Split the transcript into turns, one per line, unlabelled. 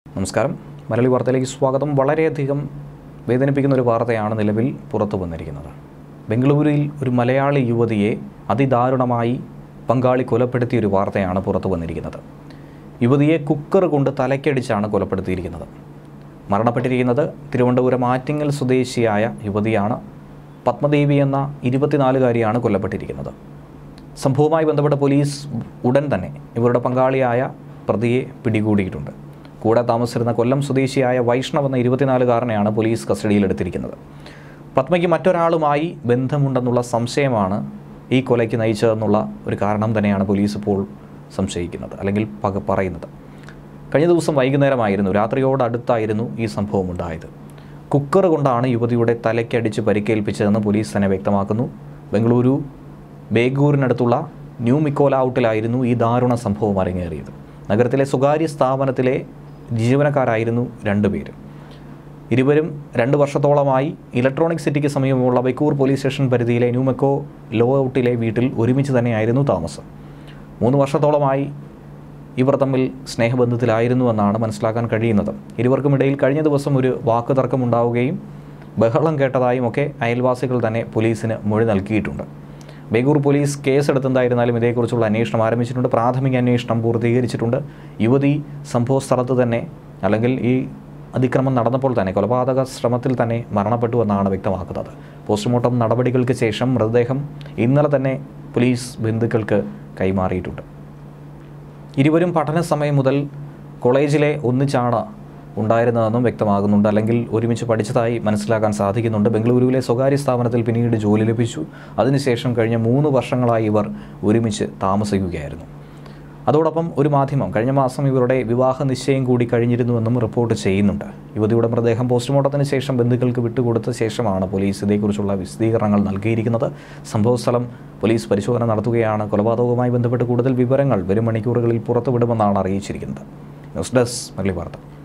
നമസ്കാരം മലയാളി വാർത്തയിലേക്ക് സ്വാഗതം വളരെയധികം വേദനിപ്പിക്കുന്ന ഒരു വാർത്തയാണ് നിലവിൽ പുറത്തു വന്നിരിക്കുന്നത് ബംഗളൂരുവിൽ ഒരു മലയാളി യുവതിയെ അതിദാരുണമായി പങ്കാളി കൊലപ്പെടുത്തിയ ഒരു വാർത്തയാണ് പുറത്തു വന്നിരിക്കുന്നത് യുവതിയെ കുക്കർ കൊണ്ട് തലയ്ക്കടിച്ചാണ് കൊലപ്പെടുത്തിയിരിക്കുന്നത് മരണപ്പെട്ടിരിക്കുന്നത് തിരുവനന്തപുരം ആറ്റിങ്ങൽ സ്വദേശിയായ യുവതിയാണ് പത്മദേവി എന്ന ഇരുപത്തിനാലുകാരിയാണ് കൊല്ലപ്പെട്ടിരിക്കുന്നത് സംഭവവുമായി ബന്ധപ്പെട്ട പോലീസ് ഉടൻ തന്നെ ഇവരുടെ പങ്കാളിയായ പ്രതിയെ പിടികൂടിയിട്ടുണ്ട് കൂടെ താമസിച്ചിരുന്ന കൊല്ലം സ്വദേശിയായ വൈഷ്ണവ് എന്ന ഇരുപത്തിനാലുകാരനെയാണ് പോലീസ് കസ്റ്റഡിയിലെടുത്തിരിക്കുന്നത് പത്മയ്ക്ക് മറ്റൊരാളുമായി ബന്ധമുണ്ടെന്നുള്ള സംശയമാണ് ഈ കൊലയ്ക്ക് നയിച്ചതെന്നുള്ള ഒരു കാരണം തന്നെയാണ് പോലീസ് ഇപ്പോൾ സംശയിക്കുന്നത് അല്ലെങ്കിൽ പക പറയുന്നത് കഴിഞ്ഞ ദിവസം വൈകുന്നേരമായിരുന്നു രാത്രിയോടടുത്തായിരുന്നു ഈ സംഭവം ഉണ്ടായത് കുക്കർ കൊണ്ടാണ് യുവതിയുടെ തലയ്ക്കടിച്ച് പരിക്കേൽപ്പിച്ചതെന്ന് പോലീസ് തന്നെ വ്യക്തമാക്കുന്നു ബംഗളൂരു ബേഗൂരിനടുത്തുള്ള ന്യൂ മിക്കോല ഔട്ടിലായിരുന്നു ഈ ദാരുണ സംഭവം അരങ്ങേറിയത് നഗരത്തിലെ സ്വകാര്യ സ്ഥാപനത്തിലെ ജീവനക്കാരായിരുന്നു രണ്ടുപേരും ഇരുവരും രണ്ട് വർഷത്തോളമായി ഇലക്ട്രോണിക് സിറ്റിക്ക് സമീപമുള്ള ബൈക്കൂർ പോലീസ് സ്റ്റേഷൻ പരിധിയിലെ ന്യൂമെക്കോ ലോ ഔട്ടിലെ വീട്ടിൽ ഒരുമിച്ച് തന്നെയായിരുന്നു താമസം മൂന്ന് വർഷത്തോളമായി ഇവർ തമ്മിൽ സ്നേഹബന്ധത്തിലായിരുന്നുവെന്നാണ് മനസ്സിലാക്കാൻ കഴിയുന്നത് ഇരുവർക്കുമിടയിൽ കഴിഞ്ഞ ദിവസം ഒരു വാക്ക് തർക്കമുണ്ടാവുകയും ബഹളം കേട്ടതായും ഒക്കെ അയൽവാസികൾ തന്നെ പോലീസിന് മൊഴി നൽകിയിട്ടുണ്ട് ബേഗൂർ പോലീസ് കേസെടുത്തെന്തായിരുന്നാലും ഇതേക്കുറിച്ചുള്ള അന്വേഷണം ആരംഭിച്ചിട്ടുണ്ട് പ്രാഥമിക അന്വേഷണം പൂർത്തീകരിച്ചിട്ടുണ്ട് യുവതി സംഭവ സ്ഥലത്ത് തന്നെ അല്ലെങ്കിൽ ഈ അതിക്രമം നടന്നപ്പോൾ തന്നെ കൊലപാതക ശ്രമത്തിൽ തന്നെ മരണപ്പെട്ടു എന്നാണ് വ്യക്തമാക്കുന്നത് പോസ്റ്റ്മോർട്ടം നടപടികൾക്ക് ശേഷം മൃതദേഹം ഇന്നലെ തന്നെ പോലീസ് ബന്ധുക്കൾക്ക് കൈമാറിയിട്ടുണ്ട് ഇരുവരും പഠന സമയം മുതൽ കോളേജിലെ ഒന്നിച്ചാണ് ഉണ്ടായിരുന്നതെന്നും വ്യക്തമാകുന്നുണ്ട് അല്ലെങ്കിൽ ഒരുമിച്ച് പഠിച്ചതായി മനസ്സിലാക്കാൻ സാധിക്കുന്നുണ്ട് ബംഗളൂരുവിലെ സ്വകാര്യ സ്ഥാപനത്തിൽ പിന്നീട് ജോലി ലഭിച്ചു അതിനുശേഷം കഴിഞ്ഞ മൂന്ന് വർഷങ്ങളായി ഇവർ ഒരുമിച്ച് താമസിക്കുകയായിരുന്നു അതോടൊപ്പം ഒരു മാധ്യമം കഴിഞ്ഞ മാസം ഇവരുടെ വിവാഹ നിശ്ചയം കൂടി കഴിഞ്ഞിരുന്നുവെന്നും റിപ്പോർട്ട് ചെയ്യുന്നുണ്ട് യുവതിയുടെ മൃതദേഹം പോസ്റ്റ്മോർട്ടത്തിന് ശേഷം ബന്ധുക്കൾക്ക് വിട്ടുകൊടുത്ത ശേഷമാണ് പോലീസ് ഇതേക്കുറിച്ചുള്ള വിശദീകരണങ്ങൾ നൽകിയിരിക്കുന്നത് സംഭവസ്ഥലം പോലീസ് പരിശോധന നടത്തുകയാണ് കൊലപാതകവുമായി ബന്ധപ്പെട്ട് കൂടുതൽ വിവരങ്ങൾ വരും മണിക്കൂറുകളിൽ പുറത്തുവിടുമെന്നാണ് അറിയിച്ചിരിക്കുന്നത് ന്യൂസ് ഡെസ്ക് മല്ലി വാർത്ത